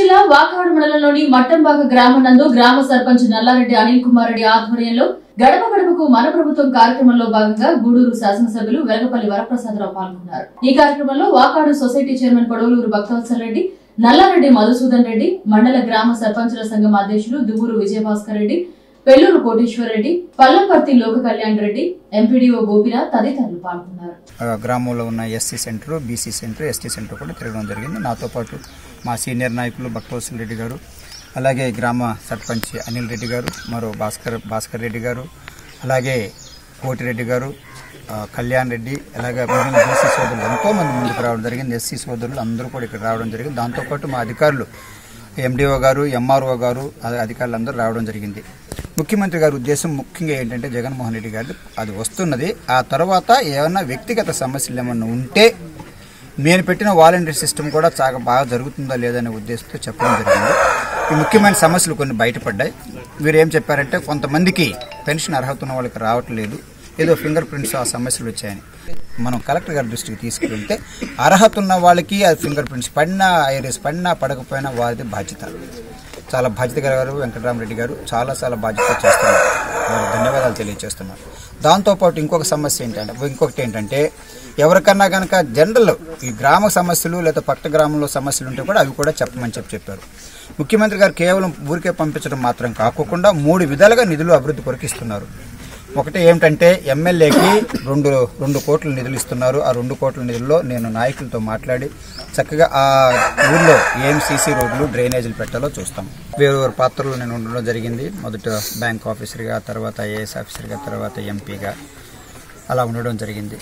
జిల్లా వాకాడు మండలంలోని మట్టంబాక గ్రామం నందు గ్రామ సర్పంచ్ నల్లారెడ్డి అనిల్ కుమార్ రెడ్డి ఆధ్వర్యంలో గడప గడపకు మన ప్రభుత్వం కార్యక్రమంలో భాగంగా గూడూరు శాసనసభ్యులు వెలగపల్లి వరప్రసాదరావు పాల్గొన్నారు ఈ కార్యక్రమంలో వాకాడు సొసైటీ చైర్మన్ కొడవలూరు భక్తవత్సల రెడ్డి నల్లారెడ్డి మధుసూదన్ రెడ్డి మండల గ్రామ సర్పంచుల సంఘం అధ్యక్షులు దువ్వూరు విజయభాస్కర్ రెడ్డి పెళ్లూరు కోటేశ్వర్ రెడ్డి పల్లంపర్తి లోక కళ్యాణ్ రెడ్డి ఎంపీడీఓ గోపినాథ్ తదితరులు పాల్గొన్నారు ఆ, గ్రామంలో ఉన్న SC centre BC centre ST centre కూడా తిరగడం జరిగింది నాతో పాటు మా సీనియర్ నాయకులు భక్తవత్సల రెడ్డి గారు అలాగే గ్రామ సర్పంచ్ అనిల్ రెడ్డి గారు మరో భాస్కర్ భాస్కర్ రెడ్డి గారు అలాగే కోటిరెడ్డి గారు ఆ, కళ్యాణ్ రెడ్డి అలాగే మిగిలిన బీసీ సోదరులు ఎంతో మంది ముందుకు రావడం జరిగింది ఎస్సీ సోదరులు అందరూ కూడా ఇక్కడ రావడం జరిగింది దాంతోపాటు మా అధికారులు ఎండిఓ గారు ఎంఆర్ఓ గారు అదే అధికారులు అందరూ రావడం జరిగింది ముఖ్యమంత్రి గారి ఉద్దేశం ముఖ్యంగా ఏంటంటే జగన్మోహన్ రెడ్డి గారు అది వస్తున్నది ఆ తర్వాత ఏమైనా వ్యక్తిగత సమస్యలు ఏమన్నా ఉంటే నేను పెట్టిన వాలంటీర్ సిస్టమ్ కూడా చాలా బాగా జరుగుతుందా లేదనే ఉద్దేశంతో చెప్పడం జరిగింది ఈ ముఖ్యమైన సమస్యలు కొన్ని బయటపడ్డాయి వీరు ఏం చెప్పారంటే కొంతమందికి పెన్షన్ అర్హత ఉన్న వాళ్ళకి రావట్లేదు ఏదో ఫింగర్ ప్రింట్స్ ఆ సమస్యలు వచ్చాయని మనం కలెక్టర్ గారి దృష్టికి తీసుకెళ్తే అర్హత ఉన్న వాళ్ళకి అది ఫింగర్ ప్రింట్స్ పడినా ఐరిస్ పడినా పడకపోయినా వారిది బాధ్యత చాలా బాధ్యత గారు వెంకటరామరెడ్డి గారు చాలా చాలా బాధ్యత చేస్తున్నారు వారికి ధన్యవాదాలు తెలియజేస్తున్నారు దాంతోపాటు ఇంకొక సమస్య ఏంటంటే ఇంకొకటి ఏంటంటే ఎవరికన్నా కనుక జనరల్ ఈ గ్రామ సమస్యలు లేదా పట్ట గ్రామంలో సమస్యలు ఉంటే కూడా అవి కూడా చెప్పమని చెప్పి చెప్పారు ముఖ్యమంత్రి గారు కేవలం ఊరికే పంపించడం మాత్రం కాకుండా మూడు విధాలుగా నిధులు అభివృద్ధి కొరకు ఇస్తున్నారు ఒకటి ఏమిటంటే ఎమ్మెల్యేకి రెండు రెండు కోట్ల నిధులు ఇస్తున్నారు ఆ రెండు కోట్ల నిధుల్లో నేను నాయకులతో మాట్లాడి చక్కగా ఆ ఊళ్ళో ఏం సీసీ రోడ్లు డ్రైనేజీలు పెట్టాలో చూస్తాం వేరు వేరు పాత్రలో నేను ఉండడం జరిగింది మొదట బ్యాంక్ ఆఫీసర్గా తర్వాత ఐఏఎస్ ఆఫీసర్గా తర్వాత ఎంపీగా అలా ఉండడం జరిగింది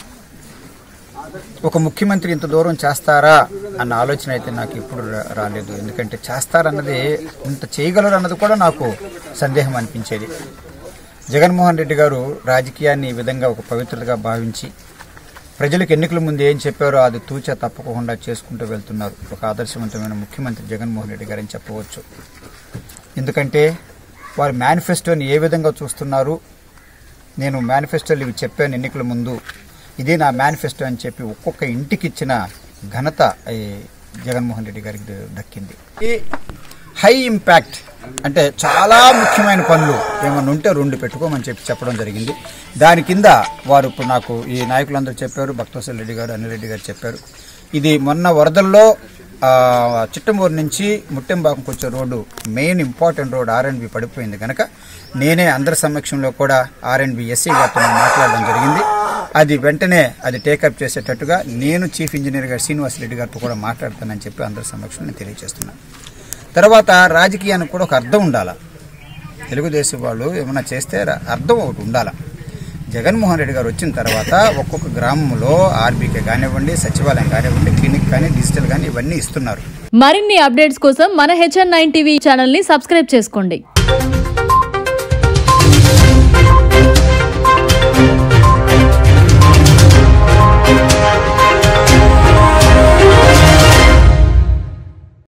ఒక ముఖ్యమంత్రి ఇంత దూరం చేస్తారా అన్న ఆలోచన అయితే నాకు ఇప్పుడు రా- రాలేదు ఎందుకంటే చేస్తారన్నది ఇంత చేయగలరు అన్నది కూడా నాకు సందేహం అనిపించేది జగన్మోహన్ రెడ్డి గారు రాజకీయాన్ని ఈ విధంగా ఒక పవిత్రతగా భావించి ప్రజలకు ఎన్నికల ముందు ఏం చెప్పారో అది తూచా తప్పకుండా చేసుకుంటూ వెళ్తున్నారు ఒక ఆదర్శవంతమైన ముఖ్యమంత్రి జగన్మోహన్ రెడ్డి గారని చెప్పవచ్చు ఎందుకంటే వారు మేనిఫెస్టోని ఏ విధంగా చూస్తున్నారు నేను మేనిఫెస్టోలు ఇవి చెప్పాను ఎన్నికల ముందు ఇదే నా మేనిఫెస్టో అని చెప్పి ఒక్కొక్క ఇంటికి ఇచ్చిన ఘనత ఈ జగన్మోహన్ రెడ్డి గారికి ద- దక్కింది ఈ హై ఇంపాక్ట్ అంటే చాలా ముఖ్యమైన పనులు ఏమన్నా ఉంటే రెండు పెట్టుకోమని చెప్పి చెప్పడం జరిగింది దాని కింద వారు ఇప్పుడు నాకు ఈ నాయకులందరూ చెప్పారు భక్తవసల్ రెడ్డి గారు అనిల్ రెడ్డి గారు చెప్పారు ఇది మొన్న వరదల్లో ఆ, చిట్టమూరు నుంచి ముట్టెంబాకంకి వచ్చే road main important road R and B పడిపోయింది కనుక నేనే అందరి సమక్షంలో కూడా ఆర్ అండ్ బి ఎస్సీ గారితో నేను మాట్లాడడం జరిగింది అది వెంటనే అది టేకప్ చేసేటట్టుగా నేను చీఫ్ ఇంజనీర్ గారు శ్రీనివాస్ రెడ్డి గారితో కూడా మాట్లాడతానని చెప్పి అందరి సమక్షంలో నేను తెలియజేస్తున్నాను తర్వాత రాజకీయానికి కూడా ఒక అర్థం ఉండాలి తెలుగుదేశం వాళ్ళు ఏమైనా చేస్తే ర- అర్థం ఒకటి ఉండాలి జగన్మోహన్ రెడ్డి గారు వచ్చిన తర్వాత ఒక్కొక్క గ్రామంలో ఆర్బీకే కానివ్వండి సచివాలయం కానివ్వండి క్లినిక్ కానీ డిజిటల్ కానీ ఇవన్నీ ఇస్తున్నారు మరిన్ని అప్డేట్స్ కోసం మన హెచ్ఎన్ నైన్ టీవీ ఛానల్ని సబ్స్క్రైబ్ చేసుకోండి